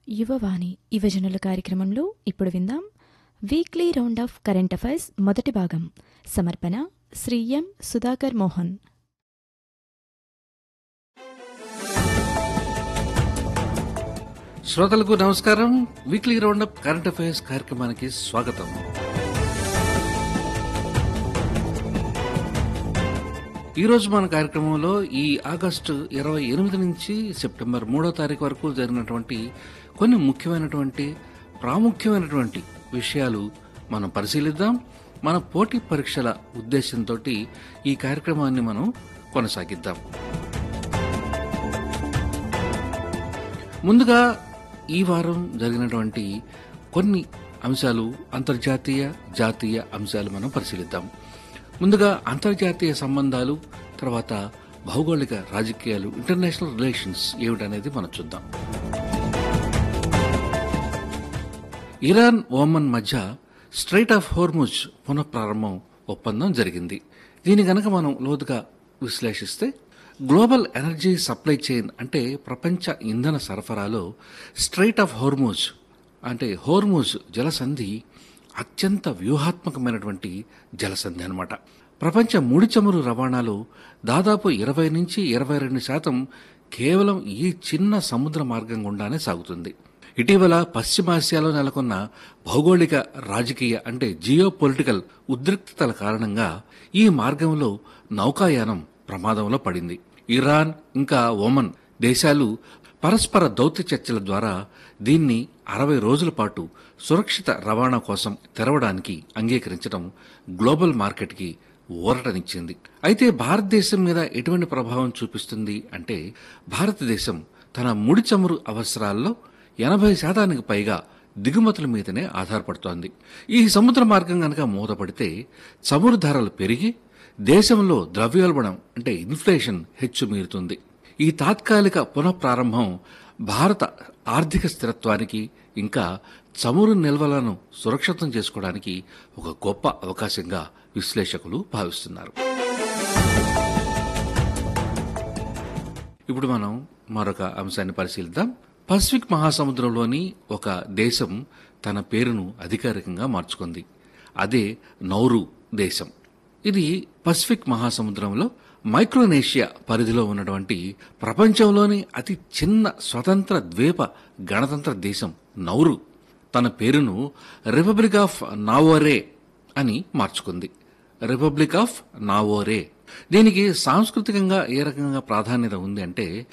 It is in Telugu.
యువవాణి యువజనుల కార్యక్రమంలో ఇప్పుడు విందాం weekly round of current affairs మొదటి భాగం సమర్పణ శ్రీ ఎం సుధాకర్ మోహన్ శ్రోతలకు నమస్కారం వీక్లీ రౌండప్ కరెంట్ అఫైర్స్ కార్యక్రమానికి స్వాగతం ఈ రోజు మన కార్యక్రమంలో ఈ ఆగస్టు ఇరవై ఎనిమిది నుంచి సెప్టెంబర్ మూడో తారీఖు వరకు జరిగినటువంటి కొన్ని ముఖ్యమైనటువంటి ప్రాముఖ్యమైనటువంటి విషయాలు మనం పరిశీలిద్దాం మన పోటీ పరీక్షల ఉద్దేశంతో ఈ కార్యక్రమాన్ని మనం కొనసాగిద్దాం ముందుగా ఈ వారం జరిగినటువంటి కొన్ని అంశాలు అంతర్జాతీయ జాతీయ అంశాలు మనం పరిశీలిద్దాం ముందుగా అంతర్జాతీయ సంబంధాలు తర్వాత భౌగోళిక రాజకీయాలు ఇంటర్నేషనల్ రిలేషన్స్ ఏమిటనేది మనం చూద్దాం ఇరాన్ ఓమన్ మధ్య స్ట్రైట్ ఆఫ్ హోర్ముజ్ పునఃప్రారంభం ఒప్పందం జరిగింది దీని గనక మనం లోతుగా విశ్లేషిస్తే గ్లోబల్ ఎనర్జీ సప్లై చైన్ అంటే ప్రపంచ ఇంధన సరఫరాలో స్ట్రైట్ ఆఫ్ హోర్మోజ్ అంటే హోర్మోజ్ జలసంధి అత్యంత వ్యూహాత్మకమైనటువంటి జలసంధి అనమాట ప్రపంచ ముడి చమురు రవాణాలో దాదాపు ఇరవై నుంచి ఇరవై రెండు శాతం కేవలం ఈ చిన్న సముద్ర మార్గం గుండానే సాగుతుంది ఇటీవల పశ్చిమాసియాలో నెలకొన్న భౌగోళిక రాజకీయ అంటే జియో పొలిటికల్ ఉద్రిక్తతల కారణంగా ఈ మార్గంలో నౌకాయానం ప్రమాదంలో పడింది ఇరాన్ ఇంకా ఒమన్ దేశాలు పరస్పర దౌత్య చర్చల ద్వారా దీన్ని అరవై రోజుల పాటు సురక్షిత రవాణా కోసం తెరవడానికి అంగీకరించడం గ్లోబల్ మార్కెట్కి ఊరటనిచ్చింది అయితే భారతదేశం మీద ఎటువంటి ప్రభావం చూపిస్తుంది అంటే భారతదేశం తన ముడి చమురు అవసరాల్లో ఎనభై శాతానికి పైగా దిగుమతుల మీదనే ఆధారపడుతోంది ఈ సముద్ర మార్గం గనక మూతపడితే చమురు ధరలు పెరిగి దేశంలో ద్రవ్యోల్బణం అంటే ఇన్ఫ్లేషన్ హెచ్చుమీరుతుంది ఈ తాత్కాలిక పునఃప్రారంభం భారత ఆర్థిక స్థిరత్వానికి ఇంకా చమురు నిల్వలను సురక్షితం చేసుకోవడానికి ఒక గొప్ప అవకాశంగా విశ్లేషకులు భావిస్తున్నారు ఇప్పుడు మనం మరొక అంశాన్ని పరిశీలిద్దాం పసిఫిక్ మహాసముద్రంలోని ఒక దేశం తన పేరును అధికారికంగా మార్చుకుంది అదే నౌరు దేశం ఇది పసిఫిక్ మహాసముద్రంలో మైక్రోనేషియా పరిధిలో ఉన్నటువంటి ప్రపంచంలోని అతి చిన్న స్వతంత్ర ద్వీప గణతంత్ర దేశం నౌరు తన పేరును రిపబ్లిక్ ఆఫ్ నావోరే అని మార్చుకుంది రిపబ్లిక్ ఆఫ్ నావోరే దీనికి సాంస్కృతికంగా ఏ రకంగా ప్రాధాన్యత ఉంది అంటే